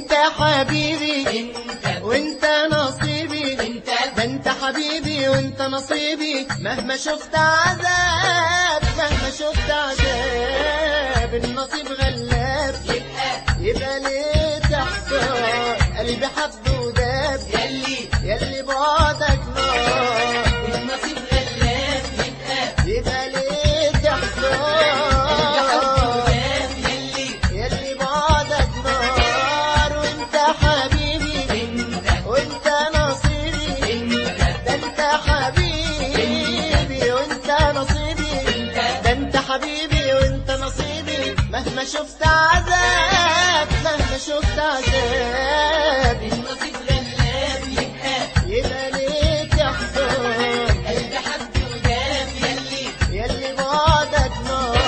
انت حبيبي انت وانت نصيبي انت ده انت حبيبي وانت نصيبي مهما شفت عذاب مهما شفت عذاب النصيب غلاب يبقى يبقى ليه تحتار قلبي حب وداب يلي يلي بعدك نار النصيب غلاب يبقى يبقى ليه تحتار غلاب يلي يلي بعدك نار وانت حبيبي انت وانت نصيبي انت ده انت حبيبي وانت نصيبي ده انت حبيبي وانت نصيبي مهما شفت عذاب مهما شفت عذاب النصيب غلاب يبقى يبقى ليه تحضر قلب حب وداب يلي يلي بعدك نار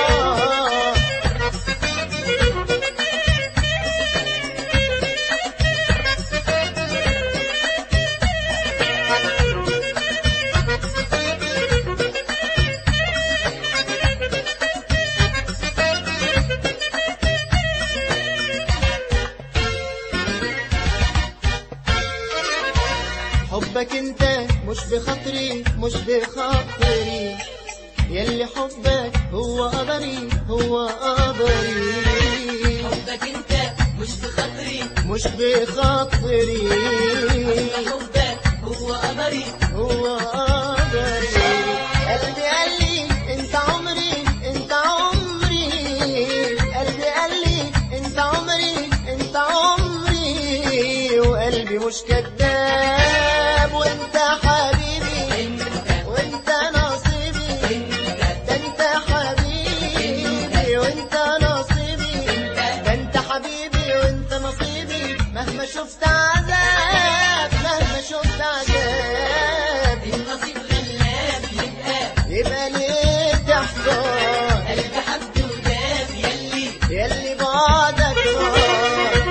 حبك انت مش بخاطري مش بخاطري يلي حبك هو قدري هو قدري حبك انت مش بخاطري مش بخاطري حبك هو قمري هو قدري قلبي قال لي انت عمري انت عمري قلبي قال لي انت عمري انت عمري وقلبي مش كذاب وانت حبيبي انت وانت نصيبي انت ده انت حبيبي وانت نصيبي ده انت حبيبي وانت نصيبي مهما شفت عذاب مهما شفت عذاب النصيب غلاب يبقى يبقى ليه تحضر قلب حب وداب يلي يلي بعدك نار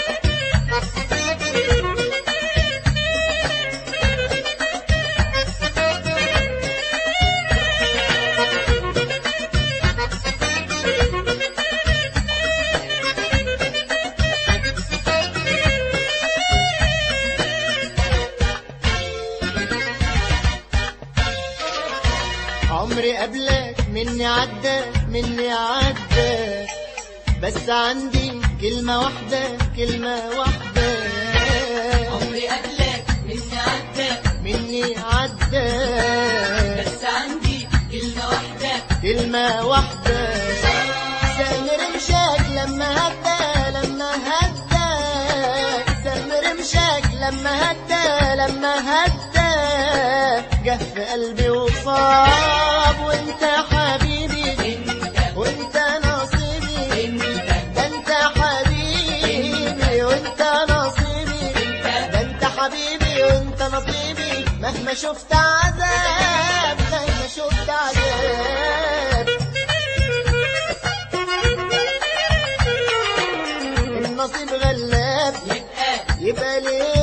عمري قبلك مني عدى مني عدى بس عندي كلمة واحدة كلمة واحدة عمري قبلك مني عدى مني عدى بس عندي كلمة واحدة كلمة واحدة سامر مشاك لما هدى لما هدى سامر مشاك لما هدى لما هدى جه في قلبي وصاب وانت حبيبي انت وانت نصيبي انت ده انت حبيبي وانت نصيبي ده انت حبيبي وانت نصيبي مهما شفت عذاب مهما شفت عذاب النصيب غلاب يبقى يبقى ليه